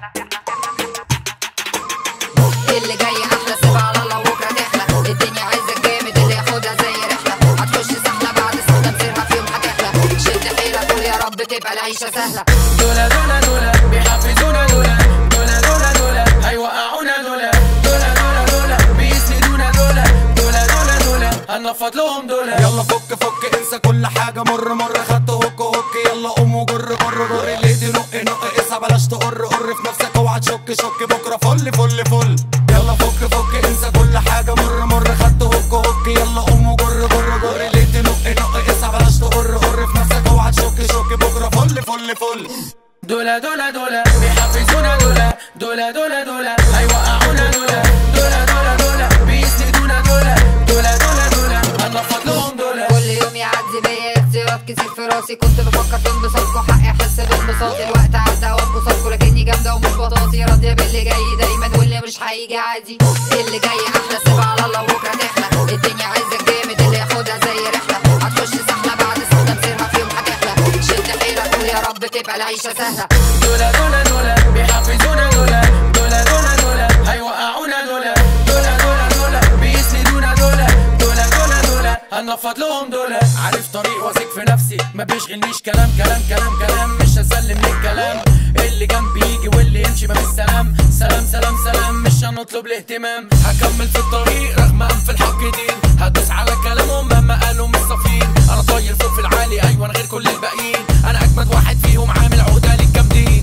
اللي جاي احلى سيب على الله بكره تحلى الدنيا عايزك جامد اللي ياخدها زي رحله هتخش سحله بعد سنه مصيرها في يوم هتحلى شد حيلك قول يا رب تبقى العيشه سهله دولا دولا دولا بيحفزونا دولا دولا دولا دولا هيوقعونا دولا دولا دولا دولا بيسندونا دولا دولا دولا دولا هنفض لهم دولا يلا فك فك انسى كل حاجة مر مر خدت هوك هوك يلا قوم وجر جر جر اللي دي نق نق اسعى بلاش تقر قر في نفسك اوعى تشك شك بكرة فل فل فل يلا فك فك انسى كل حاجة مر مر خدت هوك هوك يلا قوم وجر جر جر اللي دي نق نق اسعى بلاش تقر قر في نفسك اوعى تشك شك بكرة فل فل فل دولا دولا دولا بيحفزونا دولا دولا دولا دولا هيوقعونا دولا دولا دولا دولا بيسندونا دولا دولا دولا دولا هنفض لهم دولا كل يوم يعدي بيا اختيارات كتير في راسي كنت بفكر في انبساطكوا حقي احس بانبساط الوقت عدى وانبساطكوا لكني جامده ومش بطاطي راضيه باللي جاي دايما واللي مش هيجي عادي اللي جاي احلى سيب على الله بكره تحلى الدنيا عايزك جامد اللي ياخدها زي رحله هتخش سحله بعد سنه مصيرها في يوم هتحلى شد حيلك قول يا رب تبقى العيشه سهله دولا دولا دولا بيحفزونا دولا دولا دولا دولا هيوقعونا دولا دولا دولا دولا بيسندونا دولا دولا دولا دولا هنفض لهم دولا عارف طريق واثق في نفسي ما بيشغلنيش كلام كلام كلام كلام مش هسلم للكلام اللي جنبي يجي واللي يمشي ما بالسلام سلام سلام سلام مش هنطلب الاهتمام هكمل في الطريق رغم انف الحق دين هدوس على كلامهم مهما قالوا مش صافيين انا طاير فوق في العالي ايوه انا غير كل الباقيين انا اجمد واحد فيهم عامل عقده للجامدين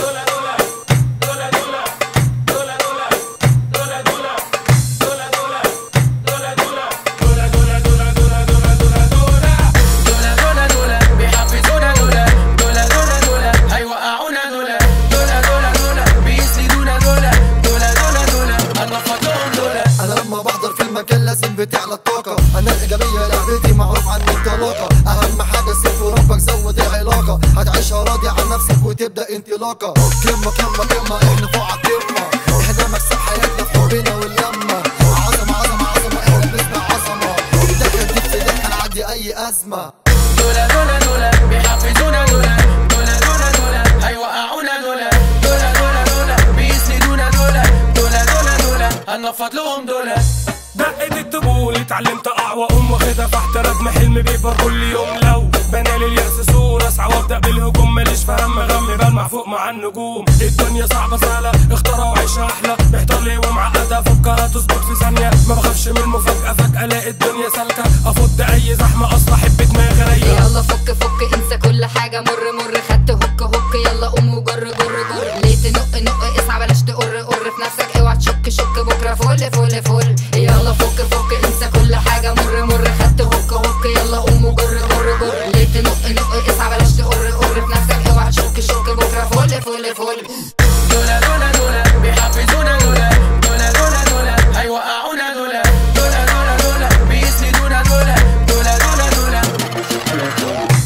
دولا دولا دولا بيحفزونا دولا دولا دولا دولا هيوقعونا دولا دولا دولا دولا بيسندونا دولا دولا دولا دولا هنفض لهم دولا انا لما بحضر في المكان لازم بتعلى الطاقة انا الايجابية لعبتي معروف عني انطلاقة اهم حاجة سيف وربك زود العلاقة هتعيشها راضي عن نفسك وتبدأ انطلاقة كلمة كلمة كلمة احنا فوق عالقمة احنا مكسب حياتنا في حبنا واللمة عظمة عظمة عظمة احنا بنسمع عظمة دخل ديك في دخل عدي اي ازمة دولا دولا دولا بيحفزونا دولا دولا دولا دولا هيوقعونا دولا دولا دولا دولا بيسندونا دولا دولا دولا دولا هنفض لهم دولا دقت الطبول اتعلمت اقع واقوم واخدها في احترام حلمي بيكبر كل يوم لو بنال اليأس صورة اسعى وابدأ بالهجوم ماليش في هم غم بلمع فوق مع النجوم الدنيا صعبة سهلة اختارها وعيشها احلى محتار ليه ومعقدة فكرها تظبط في ثانية ما بخافش من المفاجأة فجأة الاقي الدنيا سالكة افض اي زحمة اصلا احب دماغي رايقة يلا فك فك انسى كل حاجة مر مر خدت هوك هوك يلا قوم وجر جر جر ليه تنق نق اسعى بلاش تقر قر في نفسك اوعى تشك شك بكرة فل فل فل يلا فك فك انسى كل حاجة مر مر خدت هوك هوك يلا قوم وجر جر جر ليه تنق نق اسعى بلاش تقر قر في نفسك اوعى تشك شك بكرة فل فل فل دولا دولا دولا بيحفزونا دولا دولا دولا دولا هيوقعونا دولا دولا دولا دولا بيسندونا دولا دولا دولا دولا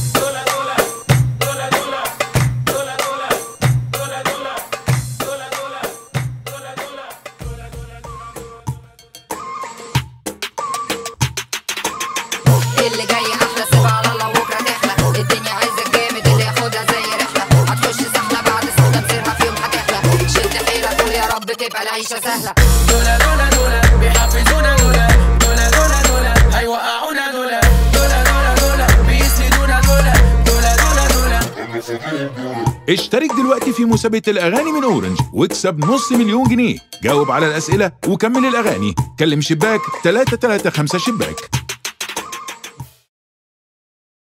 اللي جاي احلى سيب على الله بكره تحلى الدنيا عايزك جامد اللي ياخدها زي رحله هتخش سحله بعد سنه مصيرها في يوم هتحلى شد حيلك قول يا رب تبقى العيشه سهله دولا دولا دولا بيحفزونا دولا دولا دولا دولا هيوقعونا دولا دولا دولا دولا بيسندونا دولا دولا دولا دولا اشترك دلوقتي في مسابقة الأغاني من أورنج واكسب نص مليون جنيه جاوب على الأسئلة وكمل الأغاني كلم شباك 335 شباك